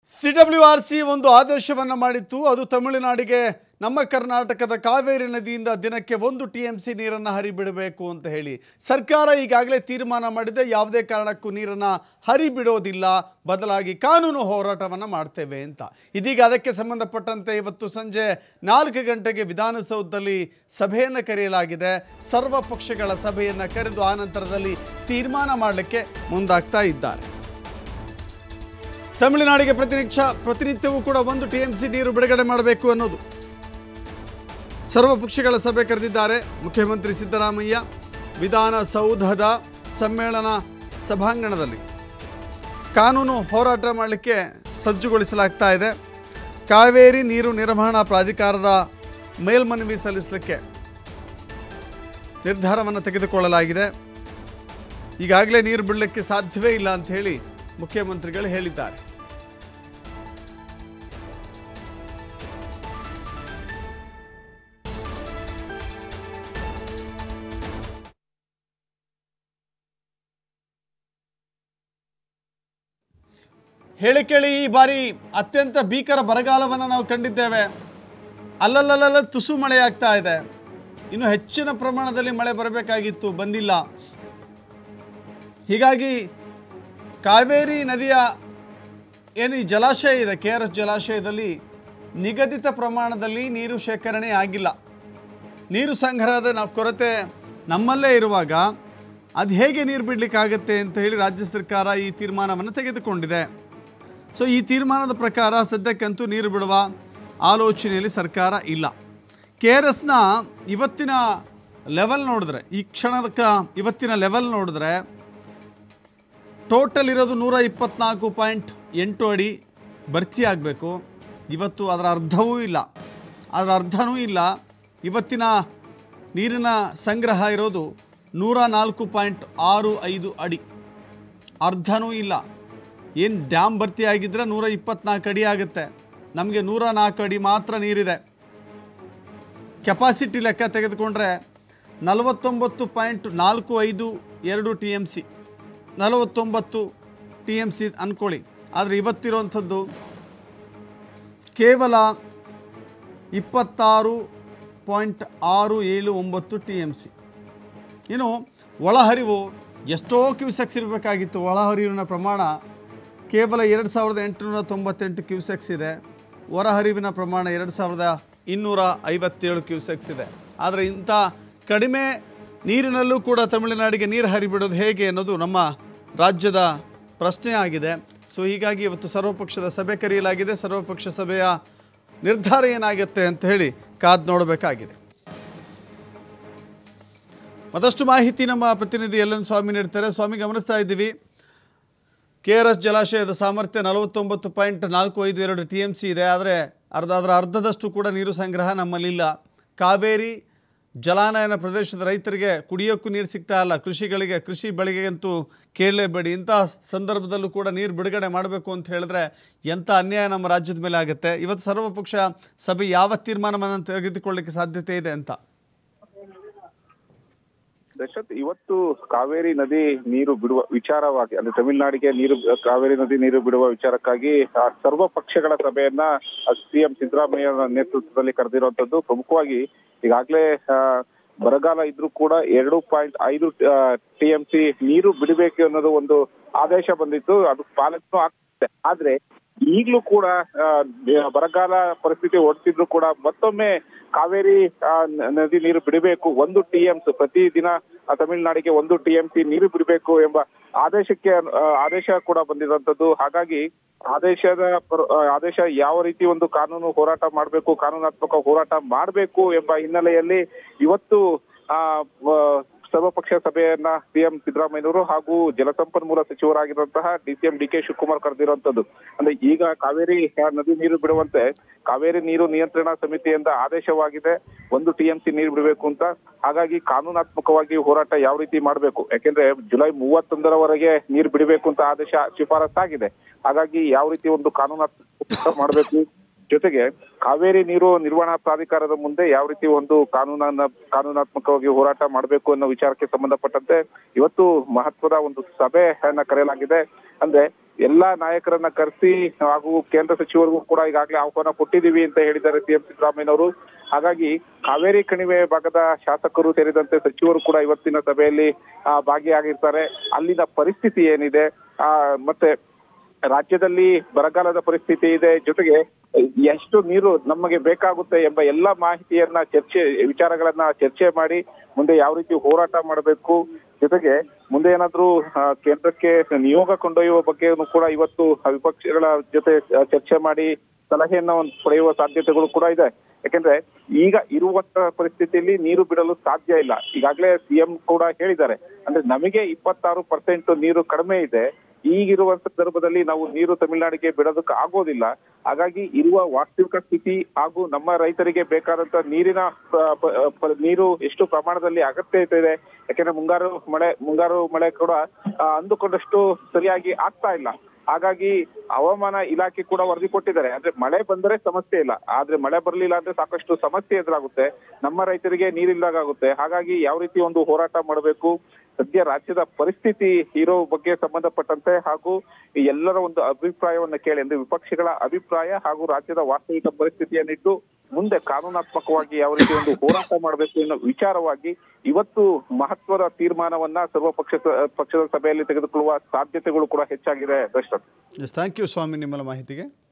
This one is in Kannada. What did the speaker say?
ಸಿ ಡಬ್ಲ್ಯೂ ಆರ್ ಸಿ ಒಂದು ಆದೇಶವನ್ನು ಮಾಡಿತ್ತು ಅದು ತಮಿಳುನಾಡಿಗೆ ನಮ್ಮ ಕರ್ನಾಟಕದ ಕಾವೇರಿ ನದಿಯಿಂದ ದಿನಕ್ಕೆ ಒಂದು ಟಿ ಎಂ ಸಿ ನೀರನ್ನು ಹರಿಬಿಡಬೇಕು ಅಂತ ಹೇಳಿ ಸರ್ಕಾರ ಈಗಾಗಲೇ ತೀರ್ಮಾನ ಮಾಡಿದೆ ಯಾವುದೇ ಕಾರಣಕ್ಕೂ ನೀರನ್ನು ಹರಿಬಿಡೋದಿಲ್ಲ ಬದಲಾಗಿ ಕಾನೂನು ಹೋರಾಟವನ್ನು ಮಾಡ್ತೇವೆ ಅಂತ ಇದೀಗ ಅದಕ್ಕೆ ಸಂಬಂಧಪಟ್ಟಂತೆ ಇವತ್ತು ಸಂಜೆ ನಾಲ್ಕು ಗಂಟೆಗೆ ವಿಧಾನಸೌಧದಲ್ಲಿ ಸಭೆಯನ್ನು ಕರೆಯಲಾಗಿದೆ ಸರ್ವ ಪಕ್ಷಗಳ ಸಭೆಯನ್ನು ಕರೆದು ಆ ನಂತರದಲ್ಲಿ ತೀರ್ಮಾನ ಮಾಡಲಿಕ್ಕೆ ಮುಂದಾಗ್ತಾ ಇದ್ದಾರೆ ತಮಿಳುನಾಡಿಗೆ ಪ್ರತಿನಿತ್ಯ ಪ್ರತಿನಿತ್ಯವೂ ಕೂಡ ಒಂದು ಟಿ ಎಂ ಸಿ ನೀರು ಬಿಡುಗಡೆ ಮಾಡಬೇಕು ಅನ್ನೋದು ಸರ್ವ ಪಕ್ಷಗಳ ಸಭೆ ಕರೆದಿದ್ದಾರೆ ಮುಖ್ಯಮಂತ್ರಿ ಸಿದ್ದರಾಮಯ್ಯ ವಿಧಾನಸೌಧದ ಸಮ್ಮೇಳನ ಸಭಾಂಗಣದಲ್ಲಿ ಕಾನೂನು ಹೋರಾಟ ಮಾಡಲಿಕ್ಕೆ ಸಜ್ಜುಗೊಳಿಸಲಾಗ್ತಾ ಇದೆ ಕಾವೇರಿ ನೀರು ನಿರ್ವಹಣಾ ಪ್ರಾಧಿಕಾರದ ಮೇಲ್ಮನವಿ ಸಲ್ಲಿಸಲಿಕ್ಕೆ ನಿರ್ಧಾರವನ್ನು ತೆಗೆದುಕೊಳ್ಳಲಾಗಿದೆ ಈಗಾಗಲೇ ನೀರು ಬಿಡಲಿಕ್ಕೆ ಸಾಧ್ಯವೇ ಇಲ್ಲ ಅಂತ ಹೇಳಿ ಮುಖ್ಯಮಂತ್ರಿಗಳು ಹೇಳಿದ್ದಾರೆ ಹೇಳಿ ಕೇಳಿ ಈ ಬಾರಿ ಅತ್ಯಂತ ಭೀಕರ ಬರಗಾಲವನ್ನು ನಾವು ಕಂಡಿದ್ದೇವೆ ಅಲ್ಲಲ್ಲಲ್ಲ ತುಸು ಮಳೆಯಾಗ್ತಾ ಇದೆ ಇನ್ನು ಹೆಚ್ಚಿನ ಪ್ರಮಾಣದಲ್ಲಿ ಮಳೆ ಬರಬೇಕಾಗಿತ್ತು ಬಂದಿಲ್ಲ ಹೀಗಾಗಿ ಕಾವೇರಿ ನದಿಯ ಏನು ಈ ಜಲಾಶಯ ಇದೆ ಕೆ ಆರ್ ಎಸ್ ಜಲಾಶಯದಲ್ಲಿ ನಿಗದಿತ ಪ್ರಮಾಣದಲ್ಲಿ ನೀರು ಶೇಖರಣೆ ಆಗಿಲ್ಲ ನೀರು ಸಂಗ್ರಹದ ನಾವು ಕೊರತೆ ನಮ್ಮಲ್ಲೇ ಇರುವಾಗ ಅದು ಹೇಗೆ ನೀರು ಬಿಡಲಿಕ್ಕಾಗತ್ತೆ ಅಂತ ಹೇಳಿ ರಾಜ್ಯ ಸರ್ಕಾರ ಈ ತೀರ್ಮಾನವನ್ನು ತೆಗೆದುಕೊಂಡಿದೆ ಸೊ ಈ ತೀರ್ಮಾನದ ಪ್ರಕಾರ ಸದ್ಯಕ್ಕಂತೂ ನೀರು ಬಿಡುವ ಆಲೋಚನೆಯಲ್ಲಿ ಸರ್ಕಾರ ಇಲ್ಲ ಕೆ ಆರ್ ಎಸ್ನ ಇವತ್ತಿನ ಲೆವೆಲ್ ನೋಡಿದ್ರೆ ಈ ಕ್ಷಣದ ಇವತ್ತಿನ ಲೆವೆಲ್ ನೋಡಿದ್ರೆ ಟೋಟಲ್ ಇರೋದು ನೂರ ಇಪ್ಪತ್ನಾಲ್ಕು ಪಾಯಿಂಟ್ ಎಂಟು ಅಡಿ ಭರ್ತಿ ಆಗಬೇಕು ಇವತ್ತು ಅದರ ಅರ್ಧವೂ ಇಲ್ಲ ಅದರ ಅರ್ಧನೂ ಇಲ್ಲ ಇವತ್ತಿನ ನೀರಿನ ಸಂಗ್ರಹ ಇರೋದು ನೂರ ನಾಲ್ಕು ಪಾಯಿಂಟ್ ಆರು ಐದು ಅಡಿ ಅರ್ಧನೂ ಇಲ್ಲ ಏನು ಡ್ಯಾಮ್ ಭರ್ತಿ ಆಗಿದ್ದರೆ ನೂರ ಇಪ್ಪತ್ನಾಲ್ಕು ಅಡಿ ಆಗುತ್ತೆ ನಮಗೆ ನೂರ ನಾಲ್ಕು ಅಡಿ ಮಾತ್ರ ನೀರಿದೆ ಕೆಪಾಸಿಟಿ ಲೆಕ್ಕ ತೆಗೆದುಕೊಂಡ್ರೆ ನಲವತ್ತೊಂಬತ್ತು ಪಾಯಿಂಟ್ ನಾಲ್ಕು ಐದು ಎರಡು ಟಿ ಎಮ್ ಸಿ ನಲವತ್ತೊಂಬತ್ತು ಟಿ ಎಮ್ ಸಿ ಅಂದ್ಕೊಳ್ಳಿ ಆದರೆ ಇವತ್ತಿರುವಂಥದ್ದು ಕೇವಲ ಇಪ್ಪತ್ತಾರು ಪಾಯಿಂಟ್ ಆರು ಏಳು ಒಂಬತ್ತು ಟಿ ಎಮ್ ಸಿ ಇನ್ನು ಒಳಹರಿವು ಎಷ್ಟೋ ಕ್ಯೂಸೆಕ್ಸ್ ಇರಬೇಕಾಗಿತ್ತು ಒಳಹರಿವಿನ ಪ್ರಮಾಣ ಕೇವಲ ಎರಡು ಸಾವಿರದ ಎಂಟುನೂರ ತೊಂಬತ್ತೆಂಟು ಕ್ಯೂಸೆಕ್ಸ್ ಇದೆ ಹೊರಹರಿವಿನ ಪ್ರಮಾಣ ಎರಡು ಸಾವಿರದ ಇನ್ನೂರ ಐವತ್ತೇಳು ಕ್ಯೂಸೆಕ್ಸ್ ಇದೆ ಆದರೆ ಇಂಥ ಕಡಿಮೆ ನೀರಿನಲ್ಲೂ ಕೂಡ ತಮಿಳುನಾಡಿಗೆ ನೀರು ಹರಿಬಿಡೋದು ಹೇಗೆ ಅನ್ನೋದು ನಮ್ಮ ರಾಜ್ಯದ ಪ್ರಶ್ನೆ ಆಗಿದೆ ಸೊ ಹೀಗಾಗಿ ಇವತ್ತು ಸರ್ವಪಕ್ಷದ ಸಭೆ ಕರೆಯಲಾಗಿದೆ ಸರ್ವಪಕ್ಷ ಸಭೆಯ ನಿರ್ಧಾರ ಏನಾಗುತ್ತೆ ಅಂತ ಹೇಳಿ ಕಾದು ನೋಡಬೇಕಾಗಿದೆ ಮತ್ತಷ್ಟು ಮಾಹಿತಿ ನಮ್ಮ ಪ್ರತಿನಿಧಿ ಎಲ್ ಎನ್ ಸ್ವಾಮಿ ನೀಡ್ತಾರೆ ಸ್ವಾಮಿ ಗಮನಿಸ್ತಾ ಇದ್ದೀವಿ ಕೆ ಆರ್ ಎಸ್ ಜಲಾಶಯದ ಸಾಮರ್ಥ್ಯ ನಲವತ್ತೊಂಬತ್ತು ಪಾಯಿಂಟ್ ನಾಲ್ಕು ಐದು ಎರಡು ಟಿ ಎಮ್ ಸಿ ಇದೆ ಆದರೆ ಅರ್ಧ ಅದರ ಅರ್ಧದಷ್ಟು ಕೂಡ ನೀರು ಸಂಗ್ರಹ ನಮ್ಮಲ್ಲಿಲ್ಲ ಕಾವೇರಿ ಜಲಾನಯನ ಪ್ರದೇಶದ ರೈತರಿಗೆ ಕುಡಿಯೋಕ್ಕೂ ನೀರು ಸಿಗ್ತಾ ಇಲ್ಲ ಕೃಷಿಗಳಿಗೆ ಕೃಷಿ ಬೆಳೆಗೆಗಂತೂ ಕೇಳಲೇಬೇಡಿ ಇಂಥ ಸಂದರ್ಭದಲ್ಲೂ ಕೂಡ ನೀರು ಬಿಡುಗಡೆ ಮಾಡಬೇಕು ಅಂತ ಹೇಳಿದ್ರೆ ಎಂಥ ಅನ್ಯಾಯ ನಮ್ಮ ರಾಜ್ಯದ ಮೇಲೆ ಆಗುತ್ತೆ ಇವತ್ತು ಸರ್ವಪಕ್ಷ ಸಭೆ ಯಾವ ತೀರ್ಮಾನವನ್ನು ತೆಗೆದುಕೊಳ್ಳಿಕ್ಕೆ ಸಾಧ್ಯತೆ ಇದೆ ಅಂತ ದಶರಥ್ ಇವತ್ತು ಕಾವೇರಿ ನದಿ ನೀರು ಬಿಡುವ ವಿಚಾರವಾಗಿ ಅಂದ್ರೆ ತಮಿಳುನಾಡಿಗೆ ನೀರು ಕಾವೇರಿ ನದಿ ನೀರು ಬಿಡುವ ವಿಚಾರಕ್ಕಾಗಿ ಆ ಸರ್ವ ಪಕ್ಷಗಳ ಸಭೆಯನ್ನ ಸಿಎಂ ಸಿದ್ದರಾಮಯ್ಯ ನೇತೃತ್ವದಲ್ಲಿ ಕರೆದಿರುವಂತದ್ದು ಪ್ರಮುಖವಾಗಿ ಈಗಾಗಲೇ ಆ, ಬರಗಾಲ ಇದ್ರೂ ಕೂಡ ಎರಡು ಪಾಯಿಂಟ್ ಐದು ಟಿ ಎಂ ಸಿ ನೀರು ಬಿಡಬೇಕು ಅನ್ನೋದು ಒಂದು ಆದೇಶ ಬಂದಿತ್ತು ಅದು ಪಾಲನೆನೂ ಆಗ್ತಿದೆ ಆದ್ರೆ ಈಗಲೂ ಕೂಡ ಆ, ಬರಗಾಲ ಪರಿಸ್ಥಿತಿ ಒಡ್ತಿದ್ರು ಕೂಡ ಮತ್ತೊಮ್ಮೆ ಕಾವೇರಿ ಆ, ನ- ನದಿ ನೀರು ಬಿಡಬೇಕು ಒಂದು ಟಿ ಎಂ ಪ್ರತಿ ದಿನ ಆ, ತಮಿಳುನಾಡಿಗೆ ಒಂದು ಟಿ ಎಂ ಸಿ ನೀರು ಬಿಡಬೇಕು ಎಂಬ ಆದೇಶಕ್ಕೆ ಆ, ಆದೇಶ ಕೂಡ ಬಂದಿರುವಂತದ್ದು ಹಾಗಾಗಿ ಆದೇಶದ ಪರ- ಆ, ಆದೇಶ ಯಾವ ರೀತಿ ಒಂದು ಕಾನೂನು ಹೋರಾಟ ಮಾಡಬೇಕು ಕಾನೂನಾತ್ಮಕ ಹೋರಾಟ ಮಾಡಬೇಕು ಎಂಬ ಹಿನ್ನೆಲೆಯಲ್ಲಿ ಇವತ್ತು ಆ ವ- ಸರ್ವಪಕ್ಷ ಸಭೆಯನ್ನ ಸಿಎಂ ಸಿದ್ದರಾಮಯ್ಯನವರು ಹಾಗೂ ಜಲಸಂಪನ್ಮೂಲ ಸಚಿವರಾಗಿರುವಂತಹ ಡಿಸಿಎಂ ಡಿ ಕೆ ಶಿವಕುಮಾರ್ ಕರೆದಿರುವಂತದ್ದು ಅಂದ್ರೆ ಈಗ ಕಾವೇರಿ ನದಿ ನೀರು ಬಿಡುವಂತೆ ಕಾವೇರಿ ನೀರು ನಿಯಂತ್ರಣ ಸಮಿತಿಯಿಂದ ಆದೇಶವಾಗಿದೆ ಒಂದು ಟಿಎಂಸಿ ನೀರು ಬಿಡಬೇಕು ಅಂತ ಹಾಗಾಗಿ ಕಾನೂನಾತ್ಮಕವಾಗಿ ಹೋರಾಟ ಯಾವ ರೀತಿ ಮಾಡಬೇಕು ಯಾಕೆಂದ್ರೆ ಜುಲೈ ಮೂವತ್ತೊಂದರವರೆಗೆ ನೀರು ಬಿಡಬೇಕು ಅಂತ ಆದೇಶ ಶಿಫಾರಸ್ಸಾಗಿದೆ ಹಾಗಾಗಿ ಯಾವ ರೀತಿ ಒಂದು ಕಾನೂನಾತ್ಮಕ ಮಾಡಬೇಕು ಜೊತೆಗೆ ಕಾವೇರಿ ನೀರು ನಿರ್ವಹಣಾ ಪ್ರಾಧಿಕಾರದ ಮುಂದೆ ಯಾವ ರೀತಿ ಒಂದು ಕಾನೂನನ್ನ ಕಾನೂನಾತ್ಮಕವಾಗಿ ಹೋರಾಟ ಮಾಡಬೇಕು ಅನ್ನೋ ವಿಚಾರಕ್ಕೆ ಸಂಬಂಧಪಟ್ಟಂತೆ ಇವತ್ತು ಮಹತ್ವದ ಒಂದು ಸಭೆಯನ್ನ ಕರೆಯಲಾಗಿದೆ ಅಂದ್ರೆ ಎಲ್ಲಾ ನಾಯಕರನ್ನ ಕರೆಸಿ ಹಾಗೂ ಕೇಂದ್ರ ಸಚಿವರಿಗೂ ಕೂಡ ಈಗಾಗಲೇ ಆಹ್ವಾನ ಕೊಟ್ಟಿದ್ದೀವಿ ಅಂತ ಹೇಳಿದ್ದಾರೆ ಸಿಎಂ ಸಿದ್ದರಾಮಯ್ಯನವರು ಹಾಗಾಗಿ ಕಾವೇರಿ ಕಣಿವೆ ಭಾಗದ ಶಾಸಕರು ಸೇರಿದಂತೆ ಸಚಿವರು ಕೂಡ ಇವತ್ತಿನ ಸಭೆಯಲ್ಲಿ ಆ, ಭಾಗಿಯಾಗಿರ್ತಾರೆ ಅಲ್ಲಿನ ಪರಿಸ್ಥಿತಿ ಏನಿದೆ ಆ ಮತ್ತೆ ರಾಜ್ಯದಲ್ಲಿ ಬರಗಾಲದ ಪರಿಸ್ಥಿತಿ ಇದೆ ಜೊತೆಗೆ ಎಷ್ಟು ನೀರು ನಮಗೆ ಬೇಕಾಗುತ್ತೆ ಎಂಬ ಎಲ್ಲ ಮಾಹಿತಿಯನ್ನ ಚರ್ಚೆ ವಿಚಾರಗಳನ್ನ ಚರ್ಚೆ ಮಾಡಿ ಮುಂದೆ ಯಾವ ರೀತಿ ಹೋರಾಟ ಮಾಡಬೇಕು ಜೊತೆಗೆ ಮುಂದೆ ಏನಾದ್ರೂ ಆ, ಕೇಂದ್ರಕ್ಕೆ ನಿಯೋಗ ಕೊಂಡೊಯ್ಯುವ ಬಗ್ಗೆನೂ ಕೂಡ ಇವತ್ತು ವಿಪಕ್ಷಗಳ ಜೊತೆ ಆ, ಚರ್ಚೆ ಮಾಡಿ ಸಲಹೆಯನ್ನ ಒಂದು ಪಡೆಯುವ ಸಾಧ್ಯತೆಗಳು ಕೂಡ ಇದೆ ಯಾಕೆಂದ್ರೆ ಈಗ ಇರುವಂತ ಪರಿಸ್ಥಿತಿಯಲ್ಲಿ ನೀರು ಬಿಡಲು ಸಾಧ್ಯ ಇಲ್ಲ ಈಗಾಗಲೇ ಸಿಎಂ ಕೂಡ ಹೇಳಿದ್ದಾರೆ ಅಂದ್ರೆ ನಮಗೆ ಇಪ್ಪತ್ತಾರು ಪರ್ಸೆಂಟ್ ನೀರು ಕಡಿಮೆ ಇದೆ ಈಗಿರುವ ಸಂದರ್ಭದಲ್ಲಿ ನಾವು ನೀರು ತಮಿಳುನಾಡಿಗೆ ಬಿಡೋದಕ್ಕೆ ಆಗೋದಿಲ್ಲ ಹಾಗಾಗಿ ಇರುವ ವಾಸ್ತವಿಕ ಸ್ಥಿತಿ ಹಾಗೂ ನಮ್ಮ ರೈತರಿಗೆ ಬೇಕಾದಂತ ನೀರಿನ ಪ- ಪ- ಪ- ನೀರು ಎಷ್ಟು ಪ್ರಮಾಣದಲ್ಲಿ ಅಗತ್ಯ ಇದೆ ಯಾಕೆಂದ್ರೆ ಮುಂಗಾರು ಮಳೆ ಮುಂಗಾರು ಮಳೆ ಕೂಡ ಆ, ಅಂದುಕೊಂಡಷ್ಟು ಸರಿಯಾಗಿ ಆಗ್ತಾ ಇಲ್ಲ ಹಾಗಾಗಿ ಹವಾಮಾನ ಇಲಾಖೆ ಕೂಡ ವರದಿ ಕೊಟ್ಟಿದ್ದಾರೆ ಅಂದ್ರೆ ಮಳೆ ಬಂದರೆ ಸಮಸ್ಯೆ ಇಲ್ಲ ಆದ್ರೆ ಮಳೆ ಬರಲಿಲ್ಲ ಅಂದ್ರೆ ಸಾಕಷ್ಟು ಸಮಸ್ಯೆ ಎದುರಾಗುತ್ತೆ ನಮ್ಮ ರೈತರಿಗೆ ನೀರಿಲ್ಲದಾಗುತ್ತೆ ಹಾಗಾಗಿ ಯಾವ ರೀತಿ ಒಂದು ಹೋರಾಟ ಮಾಡಬೇಕು ಸದ್ಯ ರಾಜ್ಯದ ಪರಿಸ್ಥಿತಿ ಇರೋ ಬಗ್ಗೆ ಸಂಬಂಧಪಟ್ಟಂತೆ ಹಾಗೂ ಈ ಎಲ್ಲರ ಒಂದು ಅಭಿಪ್ರಾಯವನ್ನ ಕೇಳಿ ಅಂದ್ರೆ ವಿಪಕ್ಷಗಳ ಅಭಿಪ್ರಾಯ ಹಾಗೂ ರಾಜ್ಯದ ವಾಸ್ತವಿಕ ಪರಿಸ್ಥಿತಿಯನ್ನಿಟ್ಟು ಮುಂದೆ ಕಾನೂನಾತ್ಮಕವಾಗಿ ಯಾವ ರೀತಿ ಒಂದು ಹೋರಾಟ ಮಾಡಬೇಕು ಅನ್ನೋ ವಿಚಾರವಾಗಿ ಇವತ್ತು ಮಹತ್ವದ ತೀರ್ಮಾನವನ್ನ ಸರ್ವ ಪಕ್ಷ ಪಕ್ಷದ ಸಭೆಯಲ್ಲಿ ತೆಗೆದುಕೊಳ್ಳುವ ಸಾಧ್ಯತೆಗಳು ಕೂಡ ಹೆಚ್ಚಾಗಿದೆ ದರ್ಶನ್ ಎಸ್ ಥ್ಯಾಂಕ್ ಯು ಸ್ವಾಮಿ ನಿಮ್ಮಲ್ಲ ಮಾಹಿತಿಗೆ